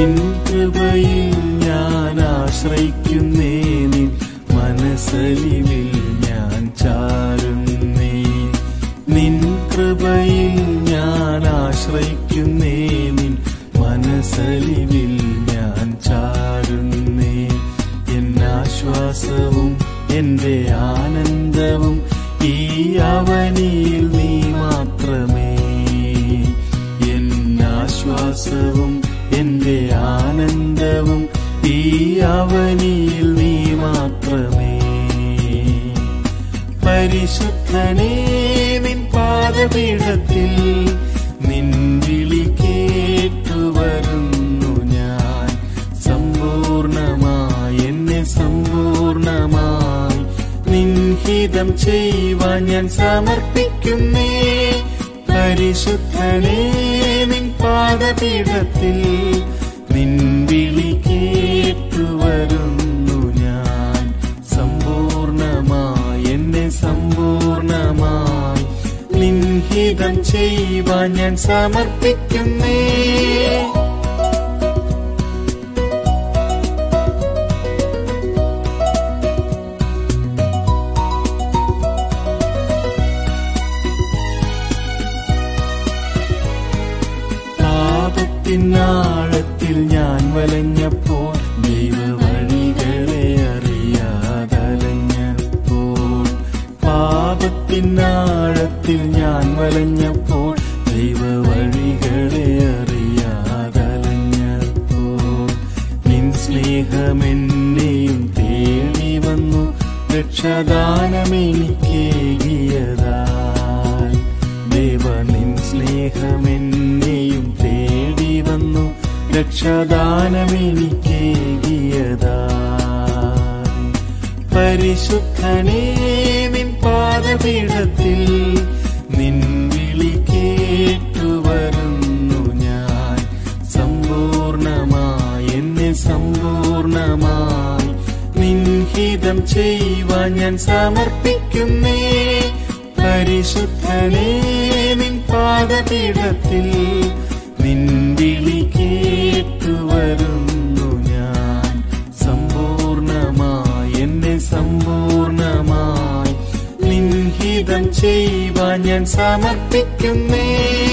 നിൻ കൃപയിൽ ഞാൻ ആശ്രയിക്കുന്നേ നിൻ മനസ്സലിവിൽ ഞാൻ ചാരുന്നേ നിൻ കൃപയിൽ ഞാൻ ആശ്രയിക്കുന്നേ നിൻ മനസ്സലിവിൽ ഞാൻ ചാരുന്നേ എന്നാശ്വാസവും എന്റെ ആനന്ദവും ഈ അവനിയിൽ നീ മാത്രമേ എന്നാശ്വാസവും എന്റെ ആനന്ദവും ഈ അവനിയിൽ നീ മാത്രമേ പരിശുദ്ധനേ നിൻ പാദപീഠത്തിൽ നിൻ വിളി കേട്ടുവരുന്നു ഞാൻ സമ്പൂർണമായി എന്നെ സമ്പൂർണമായി നിൻഹിതം ചെയ്യുവാൻ ഞാൻ സമർപ്പിക്കുന്നേ പരിശുദ്ധനേ നിൻ പാദപീഠത്തിൽ നിൻ വിളി കേട്ടുവരുന്നു ഞാൻ സമ്പൂർണമായി എന്നെ സമ്പൂർണമായി നിൻഹിതം ചെയ്യുവാൻ ഞാൻ സമർപ്പിക്കുന്നേ പാപത്തിനാഴത്തിൽ ഞാൻ വലഞ്ഞപ്പോൾ ദൈവ വഴികളെ അറിയാതലഞ്ഞപ്പോൾ പാപത്തിനാഴത്തിൽ ഞാൻ വലഞ്ഞപ്പോൾ ദൈവ വഴികളെ അറിയാതലഞ്ഞപ്പോൾ നിൻ സ്നേഹമെന്നെയും തേടി വന്നു രക്ഷദാനമെനിക്കേകിയതായി ദേവ നിൻ സ്നേഹമെന്നെയും തേടി വന്നു രക്ഷദാനമെനിക്കേകിയതായി പരിശുദ്ധനേ നിൻ പാദപീഠത്തിൽ നിൻ വിളി കേട്ടുവരുന്നു ഞാൻ സമ്പൂർണമായി എന്നെ സമ്പൂർണമായി നിൻഹിതം ചെയ്യുവാൻ ഞാൻ സമർപ്പിക്കുന്നേ പരിശുദ്ധനേ നിൻ പാദപീഠത്തിൽ നിൻ വിളി കേട്ടുവരുന്നു ഞാൻ സമ്പൂർണമായി എന്നെ സമ്പൂർണമായി നിൻഹിതം ചെയ്യുവാൻ ഞാൻ സമർപ്പിക്കുന്നേ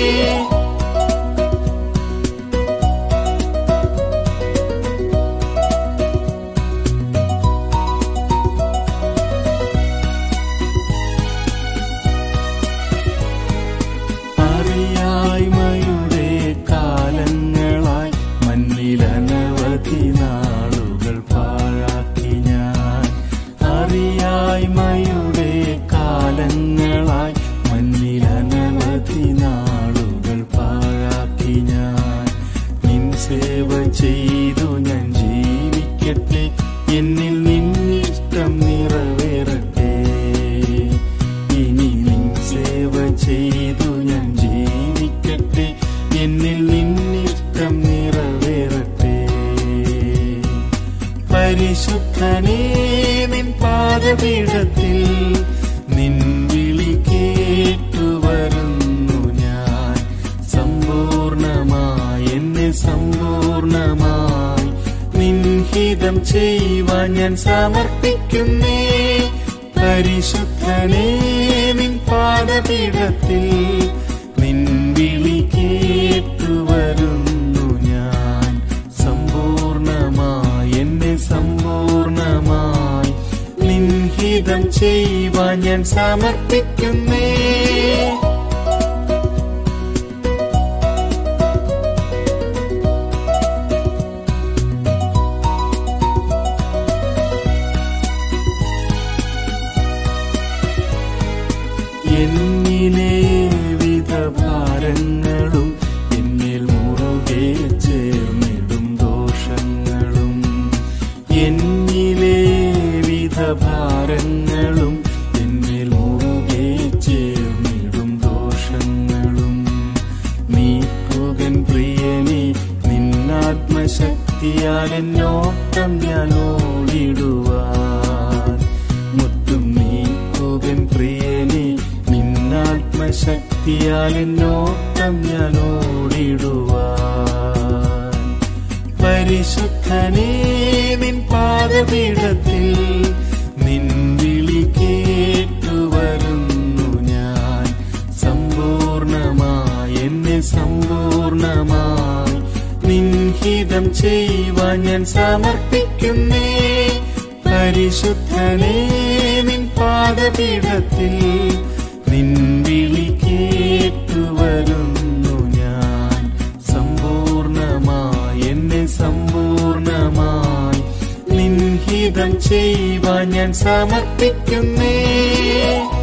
അറിയായ്മയുടെ കാലങ്ങളായി മണ്ണിലനവധി നാളുകൾ പാഴാക്കി ഞാൻ അറിയായ്മയുടെ കാലങ്ങളായി മണ്ണിലനവധി നാളുകൾ പാഴാക്കി ഞാൻ നിൻ സേവ ചെയ്തു ഞാൻ ജീവിക്കട്ടെ എന്നിൽ നിന്നിഷ്ടം നിറവേറട്ടെ ഇനി നിൻ സേവ ചെയ്തു ഞാൻ ജീവിക്കട്ടെ എന്നിൽ നിന്നിഷ്ടം നിറവേറട്ടെ പരിശുദ്ധനേ നിൻ പാദപീഠത്തിൽ നിൻ വിളി കേട്ടുവരുന്നു ഞാൻ സമ്പൂർണമായി എന്നെ സമ്പൂർണമായി നിൻഹിതം ചെയ്യുവാൻ ഞാൻ സമർപ്പിക്കുന്നേ പരിശുദ്ധനേ നിൻ പാദപീഠത്തിൽ നിൻ വിളി കേട്ടുവരുന്നു ഞാൻ സമ്പൂർണമായി എന്നെ സമ്പൂർണമായി നിൻഹിതം ചെയ്യുവാൻ ഞാൻ സമർപ്പിക്കുന്നേ എന്നിലെ വിധ ഭാരങ്ങളും എന്നിൽ മുറുകെ ചേർന്നിടും ദോഷങ്ങളും എന്നിലെ വിധ ഭാരങ്ങളും എന്നിൽ മുറുകെ ചേർന്നിടും ദോഷങ്ങളും നീക്കുകൻ പ്രിയനെ നിന്നാത്മശക്തിയാൽ എന്നോട്ടം ഞാൻ ഓടിടുവാൻ മുത്തും നീക്കുകൻ പ്രിയനെ നിന്നാത്മശക്തിയാൽ എന്നോട്ടം ഞാൻ ഓടിടുവാൻ പരിശുദ്ധനേ നിൻ പാദപീഠത്തിൽ നിൻ വിളി കേട്ടുവരുന്നു ഞാൻ സമ്പൂർണമായി എന്നെ സമ്പൂർണമായി നിൻഹിതം ചെയ്യുവാൻ ഞാൻ സമർപ്പിക്കുന്നേ പരിശുദ്ധനേ നിൻ പാദപീഠത്തിൽ നിൻ വിളി കേട്ടുവരുന്നു ഞാൻ സമ്പൂർണമായി എന്നെ സമ്പൂർണമായി നിൻഹിതം ചെയ്യുവാൻ ഞാൻ സമർപ്പിക്കുന്നേ